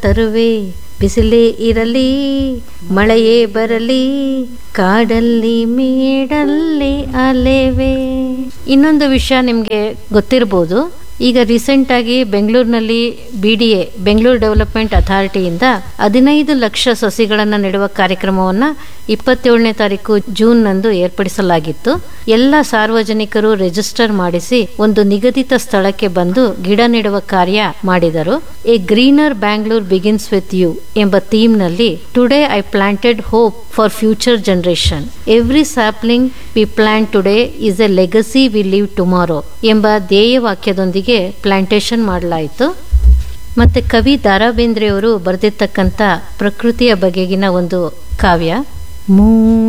ತರುವೆ ಬಿಸಿಲೇ ಇರಲಿ ಮಳೆಯೇ ಬರಲಿ ಕಾಡಲ್ಲಿ ಮೇಡಲ್ಲಿ ಅಲೆವೆ ಇನ್ನೊಂದು ವಿಷಯ ನಿಮಗೆ ಗೊತ್ತಿರ್ಬೋದು ಈಗ ರೀಸೆಂಟ್ ಆಗಿ ಬೆಂಗಳೂರಿನಲ್ಲಿ B D A Bengaluru development ಅಥಾರಿಟಿಯಿಂದ ಹದಿನೈದು ಲಕ್ಷ ಸಸಿಗಳನ್ನು ನೆಡುವ ಕಾರ್ಯಕ್ರಮವನ್ನು ಇಪ್ಪತ್ತೇಳನೇ ತಾರೀಕು ಜೂನ್ ನಂದು ಏರ್ಪಡಿಸಲಾಗಿತ್ತು ಎಲ್ಲ ಸಾರ್ವಜನಿಕರು ರಿಜಿಸ್ಟರ್ ಮಾಡಿಸಿ ಒಂದು ನಿಗದಿತ ಸ್ಥಳಕ್ಕೆ ಬಂದು ಗಿಡ ನೆಡುವ ಕಾರ್ಯ ಮಾಡಿದರು a greener Bangalore begins with you ಎಂಬ ಥೀಮ್ ನಲ್ಲಿ today I planted hope for future generation every sapling we plant today is a legacy we live tomorrow ಎಂಬ ಧ್ಯೇಯ ವಾಕ್ಯದೊಂದಿಗೆ ಪ್ಲಾಂಟೇಶನ್ ಮಾಡಲಾಯಿತು ಮತ್ತೆ ಕವಿ ದಾರಾ ಬೇಂದ್ರೆಯವರು ಬರೆದಿರ್ತಕ್ಕಂಥ ಪ್ರಕೃತಿಯ ಬಗೆಗಿನ ಒಂದು ಕಾವ್ಯ ಮೂ